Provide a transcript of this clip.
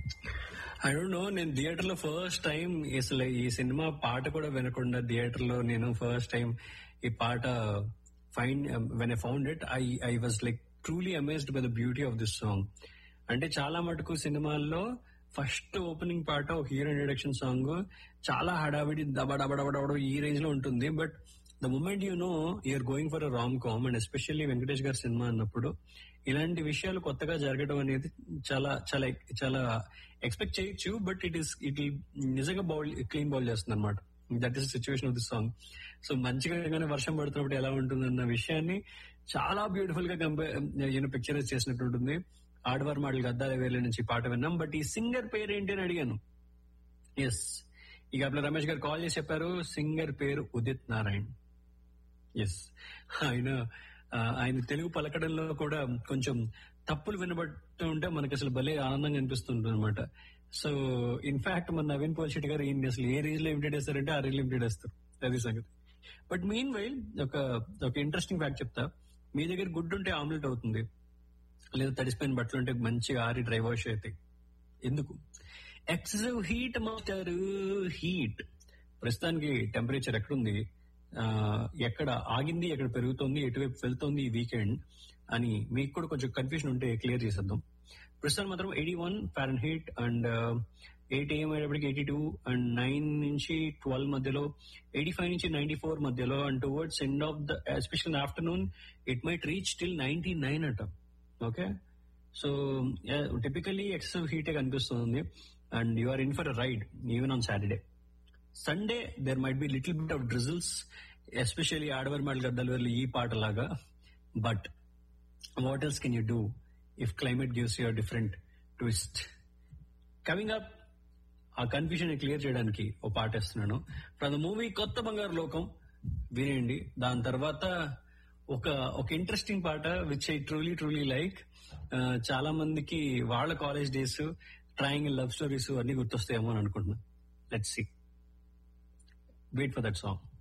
I don't know నేను theatre లో first time అసలు ఈ సినిమా పాట కూడా వినకుండా థియేటర్ లో నేను ఫస్ట్ టైం ఈ పాట find when I found it I I was like truly amazed by the beauty of this song అంటే చాలా మటుకు సినిమాల్లో ఫస్ట్ ఓపెనింగ్ పాట ఒక హీరో ఇంట్రడక్షన్ సాంగ్ చాలా హడావిడి దబడబడబడబడ ఈ రేంజ్ లో ఉంటుంది but the moment you know you're going for a rom com and especially Venkatesh గారి సినిమా అన్నప్పుడు ఇలాంటి విషయాలు కొత్తగా జరగడం అనేది చాలా చాలా చాలా ఎక్స్పెక్ట్ చేయొచ్చు బట్ ఇట్ ఈస్ ఇట్ నిజంగా బౌల్ క్లీన్ బౌల్ చేస్తుంది అనమాట that is situation of this song so మంచిగా ఏమైనా వర్షం పడుతున్నప్పుడు ఎలా ఉంటుందన్న విషయాన్ని చాలా బ్యూటిఫుల్ గా కంపేర్ యూనో పిక్చరైజ్ చేసినట్టు ఉంటుంది ఆడవారి మాటలు గద్దాల వేల నుంచి పాట విన్నాం బట్ ఈ సింగర్ పేరు ఏంటి అని అడిగాను ఎస్ ఇక అప్పుడు రమేష్ గారు కాల్ చేసి చెప్పారు సింగర్ పేరు ఉదిత్ నారాయణ్ ఎస్ ఆయన ఆ, ఆయన తెలుగు పలకడంలో కూడా కొంచెం తప్పులు వినబడుతూ ఉంటే మనకి అసలు భలే ఆనందంగా అనిపిస్తుంటుంది అనమాట సో ఇన్ఫాక్ట్ మన నవీన్ పోల్శెట్టి గారు ఈయన్ని అసలు ఏ రేంజ్ లో ఇమిటేట్ చేస్తారంటే ఆ రేంజ్ లో ఇమిటేట్ చేస్తారు అది సంగతి బట్ మీన్ వైల్ ఒక ఒక ఇంట్రెస్టింగ్ ఫ్యాక్ట్ చెప్తా మీ దగ్గర గుడ్డు ఉంటే ఆమ్లెట్ అవుతుంది లేదా తడిసిపోయిన బట్టలు ఉంటే మంచిగా ఆరి డ్రై వాష్ అవుతాయి ఎందుకు ఎక్సెసివ్ హీట్ మాస్టర్ హీట్ ప్రస్తుతానికి టెంపరేచర్ ఎక్కడుంది ఆ, ఎక్కడ ఆగింది ఎక్కడ పెరుగుతోంది ఎటువైపు వెళ్తోంది ఈ వీకెండ్ అని మీకు కూడా కొంచెం కన్ఫ్యూజన్ ఉంటే క్లియర్ చేసేద్దాం ప్రస్తుతం మాత్రం eighty one Fahrenheit and eight AM అయ్యేటప్పటికి ఎయిటీ టూ అండ్ నైన్ నుంచి ట్వెల్వ్ మధ్యలో ఎయిటీ ఫైవ్ నుంచి నైన్టీ ఫోర్ మధ్యలో and towards end of the especial afternoon it might reach till ninety nine అట ఓకే సో టిపికలీ ఎక్సెసివ్ హీటే కనిపిస్తుంది and you are in for ride even on Saturday Sunday there might be little bit of drizzles especially ఆడవారి మాటలు గద్దలు వెళ్ళి ఈ పాట లాగా but what else can you do if climate gives you different twist coming up ఆ confusion clear చేయడానికి ఓ పాట ఇస్తున్నాను ఫ్రమ్ ద మూవీ కొత్త బంగారు లోకం వినేయండి దాని తర్వాత ఒక ఒక ఇంట్రెస్టింగ్ పాట which I truly truly like చాలా మందికి వాళ్ళ college days triangle love stories అన్ని గుర్తొస్తాయేమో అని అనుకుంటున్నాను let's see wait for that song